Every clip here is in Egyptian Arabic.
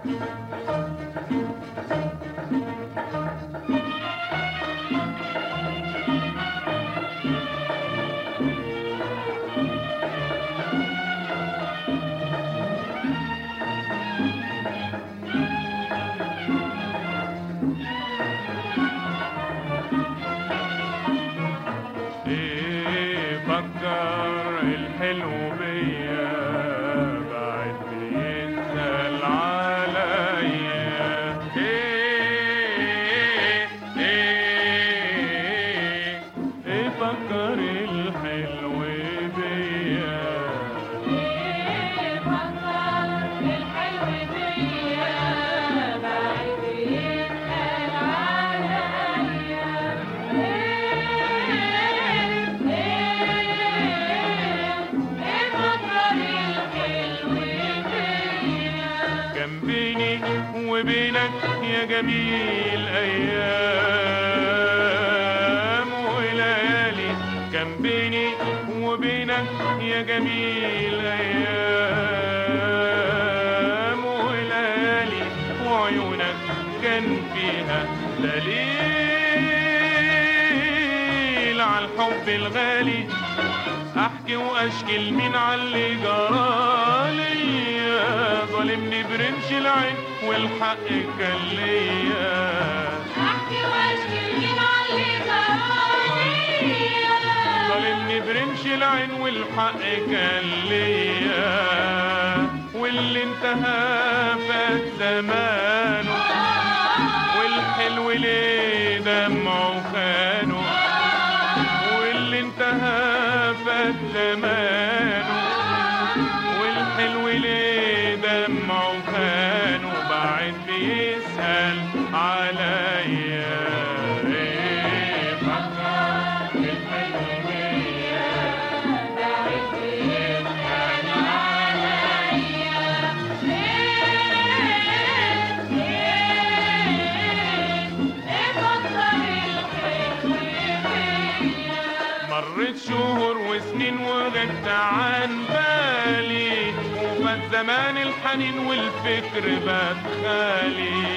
ايه فكر الحلو بيا بعد بيسأل عليا ايه ايه ايه فكر الحلو بيا كان بيني وبينك يا جميل ايام وليالي كان بيني وبينك يا جميل ايام وليالي وعيونك كان فيها دليل على الحب الغالي احكي واشكي لمين على اللي جرالي ظالمني برمش العين والحق كان ليا ظالمني برمش العين والحق كان ليا واللي انتهى فات زمانه والحلو ليه دمعه خانه واللي انتهى فات زمانه والحلو ليه دمعه خانه بعد بيسأل عليا ايه فكر الحلو بيا مرت شهور وسنين وغبت عن بالي وفات زمان الحنين والفكر بات خالي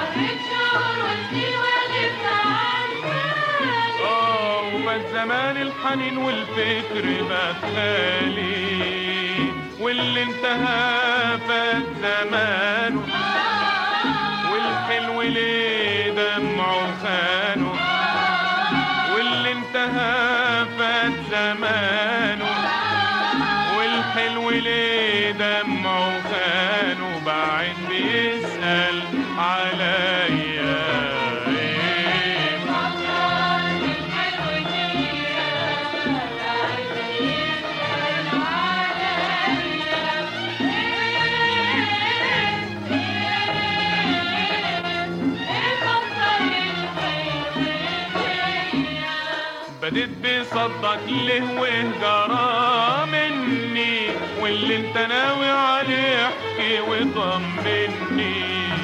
اه وفات زمان الحنين والفكر بات خالي واللي انتهى فات زمانه والحلو ليه دمعه خانه واللي انتهى فات زمانه والحلو ليه دمعه خانه بعد بيسأل عليا ايه بديت بصدق ليه وهجرة مني واللي انت ناوي عليه احكي وطمني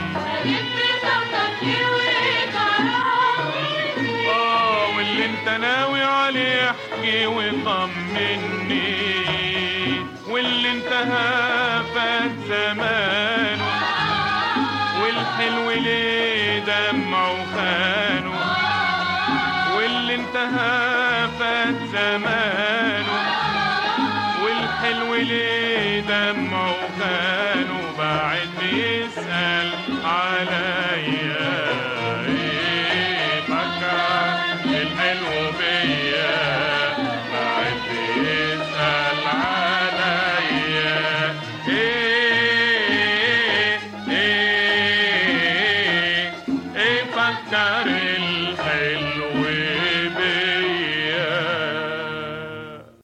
اه واللي انت ناوي عليه احكي وطمني واللي انتهى فات زمانه والحلو ليه دمعه خانه واللي انتهى فات زمانه والحلو ليه دمعه خانه بعد بيسأل عليا ايه فكر الحلو بيا بعد بيسأل عليا ايه ايه ايه فكر